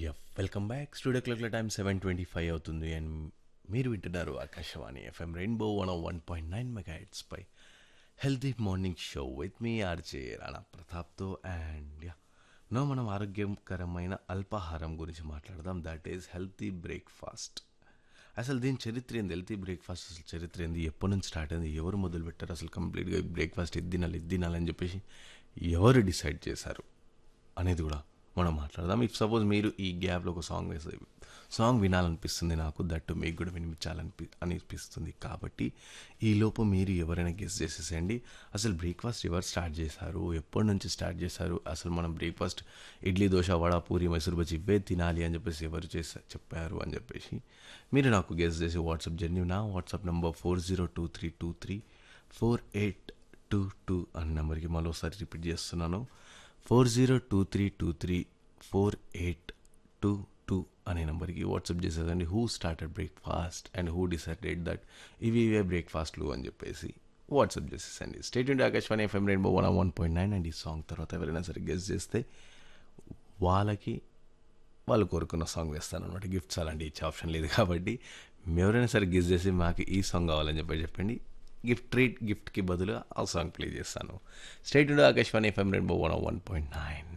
yup welcome back studio క్లాక్ల time seven twenty five అవుతుంది and మీరు వింటున్నారు Akashvani FM rainbow one one point nine mega పై healthy morning show with me RJ Rana ప్రతాప్తో and you know మనం ఆరోగ్యకరమైన అల్పాహారం గురించి మాట్లాడదాం దట్ ఈస్ హెల్తీ బ్రేక్ఫాస్ట్ అసలు దీని చరిత్ర ఏంది హెల్తీ బ్రేక్ఫాస్ట్ అసలు చరిత్ర ఏంది ఎప్పటి నుంచి స్టార్ట్ అయింది ఎవరు మొదలు పెట్టారు అసలు కంప్లీట్గా బ్రేక్ఫాస్ట్ ఇది తినాలి ఇది తినాలని చెప్పేసి ఎవరు డిసైడ్ చేశారు అనేది కూడా మనం మాట్లాడదాం ఇఫ్ సపోజ్ మీరు ఈ గ్యాప్లో ఒక సాంగ్ వేసే సాంగ్ వినాలనిపిస్తుంది నాకు దట్టు మీకు కూడా వినిపించాలనిపి అనిపిస్తుంది కాబట్టి ఈ లోపు మీరు ఎవరైనా గెస్ చేసేసేయండి అసలు బ్రేక్ఫాస్ట్ ఎవరు స్టార్ట్ చేశారు ఎప్పటి నుంచి స్టార్ట్ చేశారు అసలు మనం బ్రేక్ఫాస్ట్ ఇడ్లీ దోశ వడ పూరి మైసూర్ బజ్జి ఇవే తినాలి అని చెప్పేసి ఎవరు చేసా చెప్పారు అని చెప్పేసి మీరు నాకు గెస్ చేసి వాట్సాప్ జర్నీ నా WhatsApp number four zero two three two three four eight two two అనే నెంబర్కి మరోసారి రిపీట్ చేస్తున్నాను four zero two three two three four eight two two అనే నెంబర్కి వాట్సాప్ చేసేదండి who started breakfast and who decided that ఇవి ఇవే బ్రేక్ఫాస్ట్లు అని చెప్పేసి వాట్సాప్ చేసేసండి stay tuned Akashvani FM rainbow one one point nine and ఈ సాంగ్ తర్వాత ఎవరైనా సరే గెస్ట్ చేస్తే వాళ్ళకి వాళ్ళు కోరుకున్న సాంగ్ వేస్తాను అనమాట గిఫ్ట్స్ అలాంటి ఇచ్చే ఆప్షన్ లేదు కాబట్టి ఎవరైనా సరే గెస్ట్ చేసి మాకు ఈ సాంగ్ కావాలని చెప్పి చెప్పండి గిఫ్ట్ ట్రీట్ గిఫ్ట్కి బదులుగా ఆ సాంగ్ ప్లే చేస్తాను stay tuned Akashvani FM rainbow one one point nine